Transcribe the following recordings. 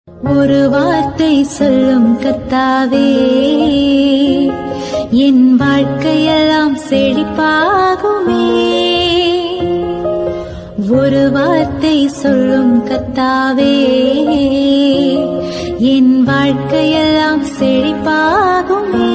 ஒரு வார்த்தை சொல்லும் கத்தாவே என் வாழ்க்கையெல்லாம் செழிப்பாகுமே ஒரு வார்த்தை சொல்லும் கத்தாவே என் வாழ்க்கையெல்லாம் செழிப்பாகுமே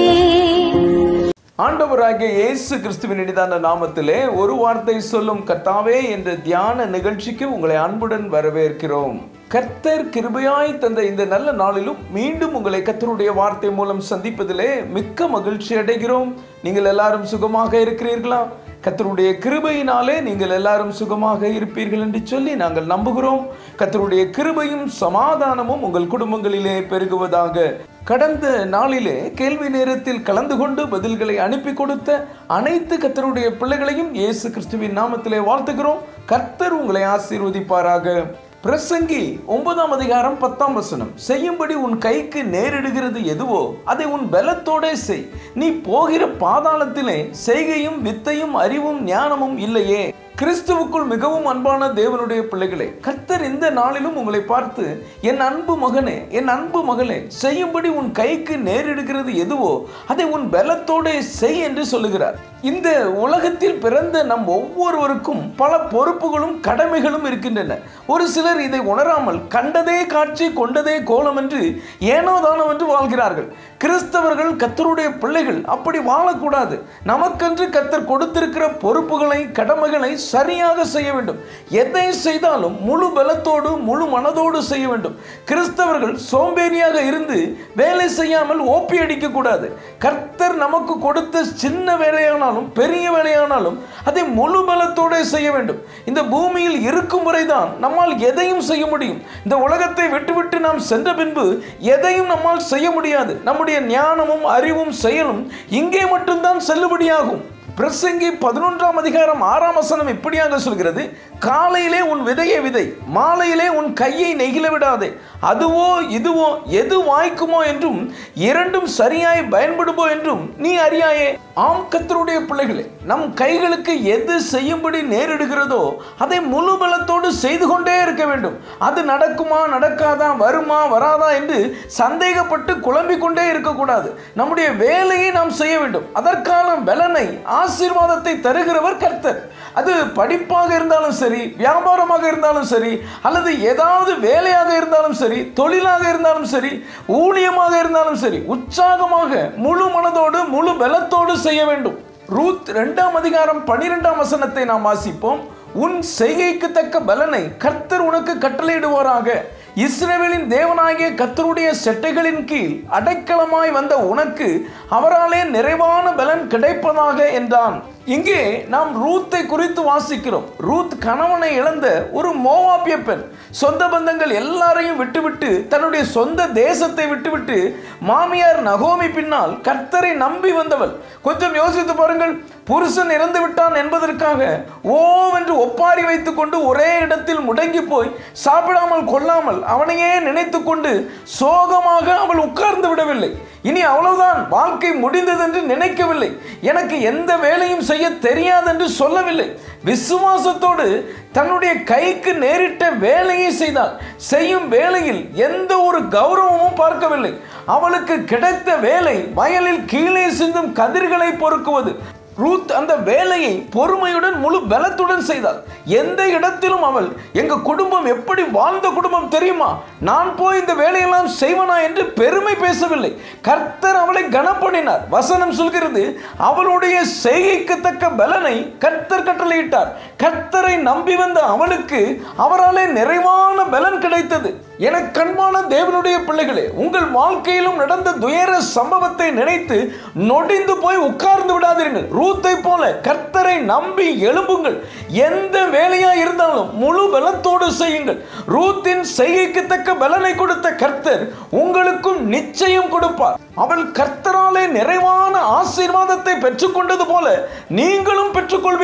ஆண்டவராகிய இயேசு கிறிஸ்துவின் இனிதான நாமத்திலே ஒரு வார்த்தை சொல்லும் கர்த்தாவே என்ற தியான நிகழ்ச்சிக்கு உங்களை அன்புடன் வரவேற்கிறோம் கர்த்தர் கிருபையாய் தந்த இந்த நல்ல நாளிலும் மீண்டும் உங்களை கர்த்தருடைய வார்த்தை மூலம் சந்திப்பதிலே மிக்க மகிழ்ச்சி அடைகிறோம் நீங்கள் எல்லாரும் சுகமாக இருக்கிறீர்களா கர்த்தருடைய கிருபையினாலே நீங்கள் எல்லாரும் சுகமாக இருப்பீர்கள் என்று சொல்லி நாங்கள் நம்புகிறோம் கர்த்தருடைய கிருபையும் சமாதானமும் உங்கள் குடும்பங்களிலே பெருகுவதாக கடந்த நாளிலே கேள்வி நேரத்தில் கலந்து கொண்டு பதில்களை அனுப்பி கொடுத்த அனைத்து கர்த்தருடைய பிள்ளைகளையும் இயேசு கிறிஸ்துவின் நாமத்திலே வாழ்த்துகிறோம் கர்த்தர் உங்களை ஆசீர்வதிப்பாராக பிரசங்கி ஒன்பதாம் அதிகாரம் பத்தாம் வசனம் செய்யும்படி உன் கைக்கு நேரிடுகிறது எதுவோ அதை உன் பலத்தோடே செய் நீ போகிற பாதாளத்திலே செய்கையும் வித்தையும் அறிவும் ஞானமும் இல்லையே கிறிஸ்துவுக்குள் மிகவும் அன்பான தேவனுடைய பிள்ளைகளே கர்த்தர் இந்த நாளிலும் உங்களை பார்த்து என் அன்பு மகனே என் அன்பு மகளே செய்யும்படி உன் கைக்கு நேரிடுகிறது எதுவோ அதை உன் பலத்தோடே செய் என்று சொல்லுகிறார் இந்த உலகத்தில் பிறந்த நம் ஒவ்வொருவருக்கும் பல பொறுப்புகளும் கடமைகளும் இருக்கின்றன ஒரு சிலர் இதை உணராமல் கண்டதே காட்சி கொண்டதே கோலம் என்று ஏனோ தானம் என்று வாழ்கிறார்கள் கிறிஸ்தவர்கள் கத்தருடைய பிள்ளைகள் அப்படி வாழக்கூடாது நமக்கென்று கத்தர் கொடுத்திருக்கிற பொறுப்புகளை கடமைகளை சரியாக செய்ய வேண்டும் எதை செய்தாலும் முழு பலத்தோடு முழு மனதோடு செய்ய வேண்டும் கிறிஸ்தவர்கள் சோம்பேறியாக இருந்து வேலை செய்யாமல் ஓப்பி அடிக்க கூடாது கர்த்தர் நமக்கு கொடுத்த சின்ன வேலையானாலும் பெரிய வேலையானாலும் அதை முழு பலத்தோடு செய்ய வேண்டும் இந்த பூமியில் இருக்கும் வரைதான் நம்மால் எதையும் செய்ய முடியும் இந்த உலகத்தை விட்டுவிட்டு நாம் சென்ற பின்பு எதையும் நம்மால் செய்ய முடியாது நம்முடைய ஞானமும் அறிவும் செயலும் இங்கே மட்டும்தான் செல்லுபடியாகும் பிரசங்கி பதினொன்றாம் அதிகாரம் ஆறாம் வசனம் இப்படியாக சொல்கிறது காலையிலே உன் விதையை விதை மாலையிலே உன் கையை நெகிழ விடாதே அதுவோ இதுவோ எது வாய்க்குமோ என்றும் இரண்டும் சரியாய் பயன்படுமோ என்றும் நீ அறியாயே ஆம் கத்தருடைய பிள்ளைகளே நம் கைகளுக்கு எது செய்யும்படி நேரிடுகிறதோ அதை முழு பலத்தோடு செய்து கொண்டே இருக்க வேண்டும் அது நடக்குமா நடக்காதா வருமா வராதா என்று சந்தேகப்பட்டு குழம்பிக் கொண்டே இருக்கக்கூடாது நம்முடைய வேலையை நாம் செய்ய வேண்டும் அதற்கான பலனை ஆசீர்வாதத்தை தருகிறவர் கர்த்தர் அது படிப்பாக இருந்தாலும் சரி வியாபாரமாக இருந்தாலும் சரி அல்லது ஏதாவது வேலையாக இருந்தாலும் சரி தொழிலாக இருந்தாலும் சரி ஊழியமாக இருந்தாலும் சரி உற்சாகமாக முழு மனதோடு முழு பலத்தோடு செய்ய வேண்டும் ரூத் இரண்டாம் அதிகாரம் பனிரெண்டாம் வசனத்தை நாம் வாசிப்போம் உன் செய்கைக்கு தக்க பலனை கர்த்தர் உனக்கு கட்டளையிடுவாராக இஸ்ரேவேலின் தேவனாகிய கர்த்தருடைய செட்டைகளின் கீழ் அடைக்கலமாய் வந்த உனக்கு அவராலே நிறைவான பலன் கிடைப்பதாக என்றான் இங்கே நாம் ரூத்தை குறித்து வாசிக்கிறோம் ரூத் கணவனை இழந்த ஒரு மோவாப்பிய பெண் சொந்த பந்தங்கள் எல்லாரையும் விட்டுவிட்டு தன்னுடைய சொந்த தேசத்தை விட்டுவிட்டு மாமியார் நகோமி பின்னால் கர்த்தரை நம்பி வந்தவள் கொஞ்சம் யோசித்து பாருங்கள் புருஷன் இறந்து விட்டான் என்பதற்காக ஓவென்று ஒப்பாரி வைத்துக் கொண்டு ஒரே இடத்தில் முடங்கி போய் சாப்பிடாமல் கொள்ளாமல் அவனையே நினைத்து கொண்டு சோகமாக அவள் உட்கார்ந்து விடவில்லை இனி அவ்வளவுதான் வாழ்க்கை முடிந்தது என்று நினைக்கவில்லை எனக்கு எந்த வேலையும் செய்ய தெரியாது என்று சொல்லவில்லை விசுவாசத்தோடு தன்னுடைய கைக்கு நேரிட்ட வேலையை செய்தாள் செய்யும் வேலையில் எந்த ஒரு கௌரவமும் பார்க்கவில்லை அவளுக்கு கிடைத்த வேலை வயலில் கீழே சிந்தும் கதிர்களை பொறுக்குவது ரூத் அந்த வேலையை பொறுமையுடன் முழு பலத்துடன் செய்தாள் எந்த இடத்திலும் அவள் எங்க குடும்பம் எப்படி வாழ்ந்த குடும்பம் தெரியுமா நான் போய் இந்த வேலையெல்லாம் செய்வனா என்று பெருமை பேசவில்லை கர்த்தர் அவளை கனப்பண்ணினார் வசனம் சொல்கிறது அவளுடைய செய்கைக்கு தக்க பலனை கர்த்தர் கட்டளையிட்டார் கர்த்தரை நம்பி வந்த அவளுக்கு அவராலே நிறைவான பலன் கிடைத்தது என கண்பான தேவனுடைய பிள்ளைகளே உங்கள் வாழ்க்கையிலும் நடந்த துயர சம்பவத்தை நினைத்து நொடிந்து போய் உட்கார்ந்து விடாதீர்கள் ரூத்தை போல கர்த்தரை நம்பி எழும்புங்கள் எந்த வேலையா இருந்தாலும் முழு பலத்தோடு செய்யுங்கள் ரூத்தின் செய்கைக்கு தக்க பலனை கொடுத்த கர்த்தர் உங்களுக்கும் நிச்சயம் கொடுப்பார் அவள் கர்த்தராலே நிறைவான ஆசீர்வாதத்தை பெற்றுக்கொண்டது போல நீங்களும் பெற்றுக்கொள்வீர்கள்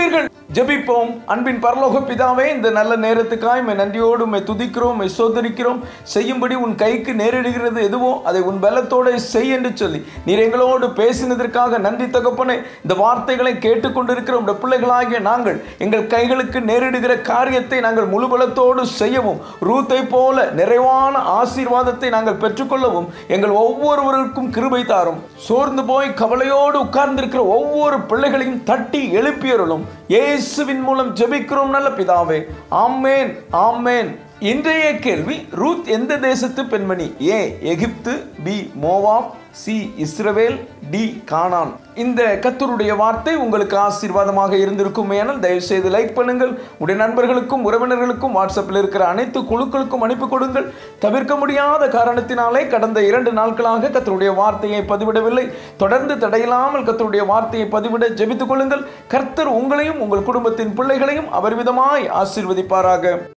ஜெபிப்போம் அன்பின் பரலோக பிதாவே இந்த நல்ல நேரத்துக்காய் மே நன்றியோடு மே துதிக்கிறோம் மே சோதரிக்கிறோம் செய்யும்படி உன் கைக்கு நேரிடுகிறது எதுவோ அதை உன் பலத்தோட செய் என்று சொல்லி நீர் எங்களோடு பேசினதற்காக நன்றி தகப்பனே இந்த வார்த்தைகளை கேட்டுக்கொண்டிருக்கிற உடைய பிள்ளைகளாகிய நாங்கள் எங்கள் கைகளுக்கு நேரிடுகிற காரியத்தை நாங்கள் முழு பலத்தோடு செய்யவும் ரூத்தை போல நிறைவான ஆசீர்வாதத்தை நாங்கள் பெற்றுக்கொள்ளவும் எங்கள் ஒவ்வொருவருக்கும் கிருபை தாரும் சோர்ந்து போய் கவலையோடு உட்கார்ந்திருக்கிற ஒவ்வொரு பிள்ளைகளையும் தட்டி எழுப்பியருளும் இயேசுவின் மூலம் ஜெபிக்கிறோம் நல்ல பிதாவே ஆமேன் ஆமேன் இன்றைய கேள்வி ரூத் எந்த தேசத்து பெண்மணி ஏ எகிப்து பி மோவாப் சி இஸ்ரவேல் டி கானான் இந்த கத்தருடைய வார்த்தை உங்களுக்கு ஆசீர்வாதமாக இருந்திருக்கும் ஏனால் தயவு செய்து லைக் பண்ணுங்கள் உடைய நண்பர்களுக்கும் உறவினர்களுக்கும் வாட்ஸ்அப்பில் இருக்கிற அனைத்து குழுக்களுக்கும் அனுப்பி கொடுங்கள் தவிர்க்க முடியாத காரணத்தினாலே கடந்த இரண்டு நாட்களாக கத்தருடைய வார்த்தையை பதிவிடவில்லை தொடர்ந்து தடையில்லாமல் கத்தருடைய வார்த்தையை பதிவிட ஜெபித்துக் கொள்ளுங்கள் கர்த்தர் உங்களையும் உங்கள் குடும்பத்தின் பிள்ளைகளையும் அவர் விதமாய் ஆசீர்வதிப்பாராக